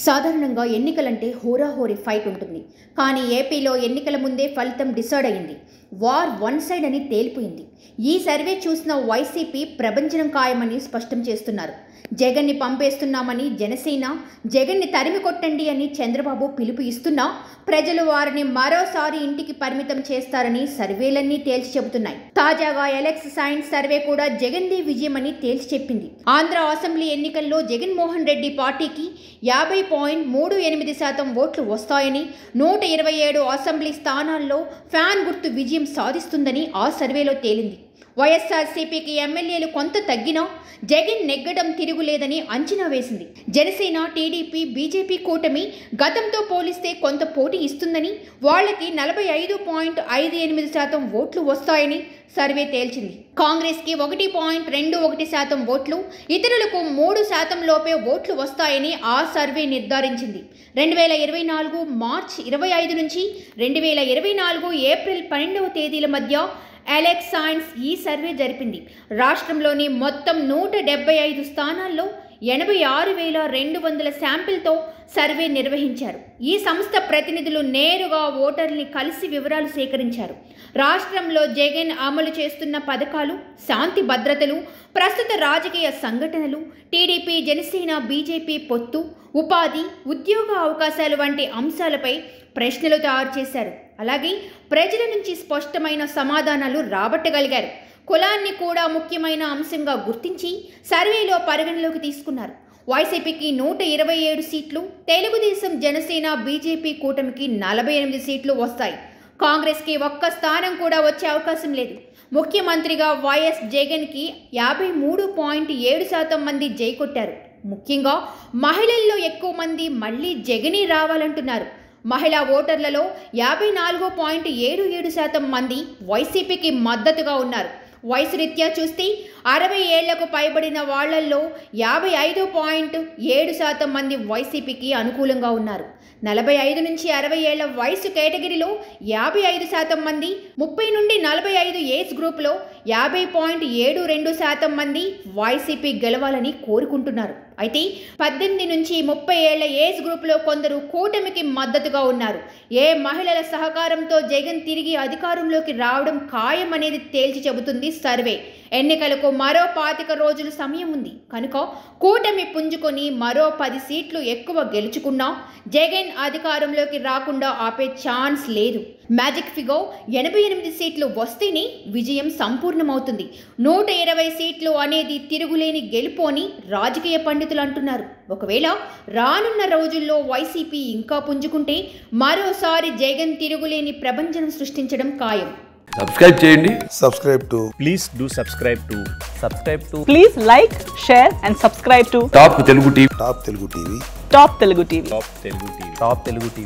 సాధారణంగా ఎన్నికలంటే హోరాహోరీ ఫైట్ ఉంటుంది కానీ ఏపీలో ఎన్నికల ముందే ఫలితం డిసైడ్ అయింది వార్ వన్ సైడ్ అని తేలిపోయింది ఈ సర్వే చూసిన వైసీపీ ప్రభంజనం ఖాయమని స్పష్టం చేస్తున్నారు జగన్ని పంపేస్తున్నామని జనసేన జగన్ని తరిమి కొట్టండి అని చంద్రబాబు పిలుపు ఇస్తున్నా ప్రజలు వారిని మరోసారి ఇంటికి పరిమితం చేస్తారని సర్వేలన్నీ తేల్చి చెబుతున్నాయి తాజాగా ఎలెక్స్ సైన్స్ సర్వే కూడా జగన్దే విజయమని తేల్చి చెప్పింది ఆంధ్ర అసెంబ్లీ ఎన్నికల్లో జగన్మోహన్ రెడ్డి పార్టీకి యాభై పాయింట్ మూడు ఎనిమిది శాతం ఓట్లు వస్తాయని నూట ఇరవై ఏడు అసెంబ్లీ స్థానాల్లో ఫ్యాన్ గుర్తు విజయం సాధిస్తుందని ఆ సర్వేలో తేలింది వైఎస్ఆర్సీపీకి ఎమ్మెల్యేలు కొంత తగ్గినా జగన్ నెగ్గడం తిరుగులేదని అంచనా వేసింది జనసేన టీడీపీ బీజేపీ కూటమి గతంతో పోలిస్తే కొంత పోటీ ఇస్తుందని వాళ్ళకి నలభై ఐదు పాయింట్ ఐదు ఎనిమిది శాతం ఓట్లు వస్తాయని సర్వే తేల్చింది కాంగ్రెస్కి ఒకటి పాయింట్ రెండు ఒకటి శాతం ఓట్లు ఇతరులకు మూడు శాతం లోపే ఓట్లు వస్తాయని ఆ సర్వే నిర్ధారించింది రెండు వేల ఇరవై నాలుగు మార్చ్ ఇరవై ఐదు నుంచి రెండు వేల ఇరవై నాలుగు ఏప్రిల్ పన్నెండవ తేదీల మధ్య అలెక్స్ సైన్స్ ఈ సర్వే జరిపింది రాష్ట్రంలోని మొత్తం నూట డెబ్బై ఐదు స్థానాల్లో ఎనభై ఆరు వేల రెండు వందల శాంపిల్తో సర్వే నిర్వహించారు ఈ సంస్థ ప్రతినిధులు నేరుగా ఓటర్ని కలిసి వివరాలు సేకరించారు రాష్ట్రంలో జగన్ అమలు చేస్తున్న పథకాలు శాంతి భద్రతలు ప్రస్తుత రాజకీయ సంఘటనలు టీడీపీ జనసేన బీజేపీ పొత్తు ఉపాధి ఉద్యోగ అవకాశాలు వంటి అంశాలపై ప్రశ్నలు తయారు చేశారు అలాగే ప్రజల నుంచి స్పష్టమైన సమాధానాలు రాబట్టగలిగారు కులాన్ని కూడా ముఖ్యమైన అంశంగా గుర్తించి సర్వేలో పరిగణలోకి తీసుకున్నారు వైసీపీకి నూట ఇరవై ఏడు సీట్లు తెలుగుదేశం జనసేన బీజేపీ కూటమికి నలభై ఎనిమిది సీట్లు వస్తాయి కాంగ్రెస్కి ఒక్క స్థానం కూడా వచ్చే అవకాశం లేదు ముఖ్యమంత్రిగా వైఎస్ జగన్కి యాభై మూడు పాయింట్ ఏడు శాతం మంది జై కొట్టారు ముఖ్యంగా మహిళల్లో ఎక్కువ మంది మళ్ళీ జగనే రావాలంటున్నారు మహిళా ఓటర్లలో యాభై నాలుగు పాయింట్ ఏడు ఏడు శాతం మంది వైసీపీకి మద్దతుగా ఉన్నారు వయసు రీత్యా చూస్తే అరవై ఏళ్లకు పైబడిన వాళ్లల్లో యాభై ఐదు పాయింట్ ఏడు శాతం మంది వైసీపీకి అనుకూలంగా ఉన్నారు నలభై ఐదు నుంచి అరవై ఏళ్ల వయసు కేటగిరీలో యాభై ఐదు శాతం మంది ముప్పై నుండి నలభై ఐదు ఏజ్ గ్రూప్లో యాభై పాయింట్ ఏడు రెండు శాతం మంది వైసీపీ గెలవాలని కోరుకుంటున్నారు అయితే పద్దెనిమిది నుంచి ముప్పై ఏళ్ల ఏజ్ గ్రూప్లో కొందరు కూటమికి మద్దతుగా ఉన్నారు ఏ మహిళల సహకారంతో జగన్ తిరిగి అధికారంలోకి రావడం ఖాయం అనేది తేల్చి చెబుతుంది సర్వే ఎన్నికలకు మరో పాతిక రోజులు సమయం ఉంది కనుక కూటమి పుంజుకొని మరో పది సీట్లు ఎక్కువ గెలుచుకున్నా జగన్ అధికారంలోకి రాకుండా ఆపే ఛాన్స్ లేదు మ్యాజిక్ ఫిగో ఎనభై ఎనిమిది సీట్లు వస్తేనే విజయం సంపూర్ణమవుతుంది నూట ఇరవై సీట్లు అనేది తిరుగులేని గెలుపు అని రాజకీయ పండితులు అంటున్నారు ఒకవేళ రానున్న రోజుల్లో వైసీపీ ఇంకా పుంజుకుంటే మరోసారి జగన్ తిరుగులేని ప్రభంజనం సృష్టించడం ఖాయం సబ్స్క్రైబ్ చేయండి subscribe to please do subscribe to subscribe to Please like, share, and subscribe to top Telugu TV Top Telugu TV. Top Telugu TV. top telugu tv top telugu tv